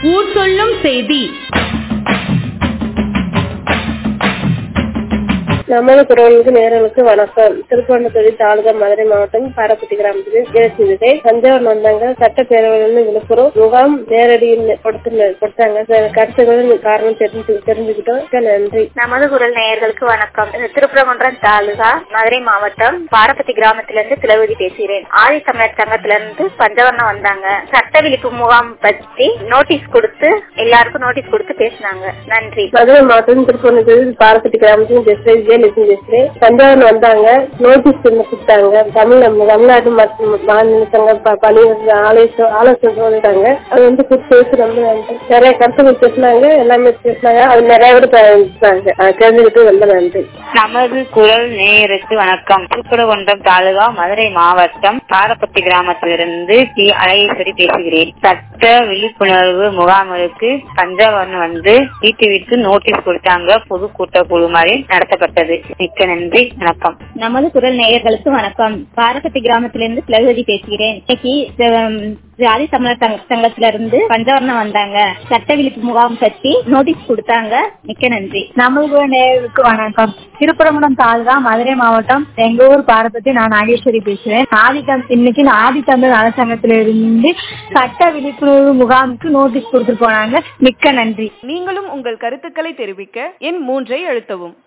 ஊர் சொல்லும் செய்தி நமது குரலுக்கு நேரலுக்கு வணக்கம் திருப்பண்ணத்துறை தாலுகா மதுரை மாவட்டம் பாரப்பட்டி கிராமத்தில் இறைச்சி விதை தஞ்சாவூர் வந்தாங்க சட்டப்பேரவையிலிருந்து விழுப்புரம் முகாம் நேரடியில் கொடுத்து கொடுத்தாங்க சில கருத்துக்கள் காரணம் தெரிஞ்சு தெரிஞ்சுக்கிட்டோம் மிக்க நன்றி நமது குரல் நேயர்களுக்கு வணக்கம் திருப்பரங்குன்றம் தாலுகா மதுரை மாவட்டம் பாரபத்தி கிராமத்திலிருந்து திலவதி பேசுகிறேன் ஆதி தமிழர் சங்கத்திலிருந்து பஞ்சவர்ணம் வந்தாங்க சட்ட விழிப்பு முகாம் பற்றி நோட்டீஸ் கொடுத்து எல்லாருக்கும் நோட்டீஸ் கொடுத்து பேசினாங்க நன்றி மதுரை மாவட்டம் திருப்பண்ணத்துறை பாரப்பட்டி கிராமத்தில் பேசுறேன் விஜயலட்சுமி பேசுறேன் தஞ்சாவூர் வந்தாங்க நோட்டீஸ் கொடுத்தாங்க தமிழ் நம்ம தமிழ்நாட்டு மற்றும் மாநில சங்க ப- பணி ஆலோசனை ஆலோசனை சொல்லிட்டாங்க அது வந்து கொடுத்து பேசி ரொம்ப நன்றி நிறைய கருத்துக்கள் பேசினாங்க எல்லாமே பேசினாங்க அது நிறைய பேர் பேசினாங்க அது தெரிஞ்சுக்கிட்டு ரொம்ப நன்றி நமது குரல் நேயருக்கு வணக்கம் திருப்பரங்குன்றம் தாலுகா மதுரை மாவட்டம் பாரப்பட்டி கிராமத்திலிருந்து டி அழகேஸ்வரி பேசுகிறேன் சட்ட விழிப்புணர்வு முகாமிற்கு பஞ்சாபன் வந்து வீட்டு வீட்டு நோட்டீஸ் கொடுத்தாங்க பொது கூட்டக்குழு மாதிரி நடத்தப்பட்டது மிக்க நன்றி வணக்கம் நமது குரல் நேயர்களுக்கு வணக்கம் பாரபத்தி கிராமத்திலிருந்து திலகவதி பேசுகிறேன் இன்னைக்கு ஹம், ஜாதி தமிழர் சங்க- சங்கத்துல இருந்து பஞ்சவர்ணம் வந்தாங்க சட்ட விழிப்பு முகாம் பற்றி நோட்டீஸ் கொடுத்தாங்க மிக்க நன்றி நமது நேயருக்கு வணக்கம் திருப்பரங்குன்றம் தாலுகா மதுரை மாவட்டம் எங்க ஊர் பாரபத்தி நான் நாகேஸ்வரி பேசுறேன் ஆதித்தம் இன்னைக்கு ஆதித்தமிழ் நலசங்கத்தில இருந்து சட்ட விழிப்புணர்வு முகாமுக்கு நோட்டீஸ் கொடுத்துட்டு போனாங்க மிக்க நன்றி நீங்களும் உங்கள் கருத்துக்களை தெரிவிக்க எண் மூன்றை அழுத்தவும்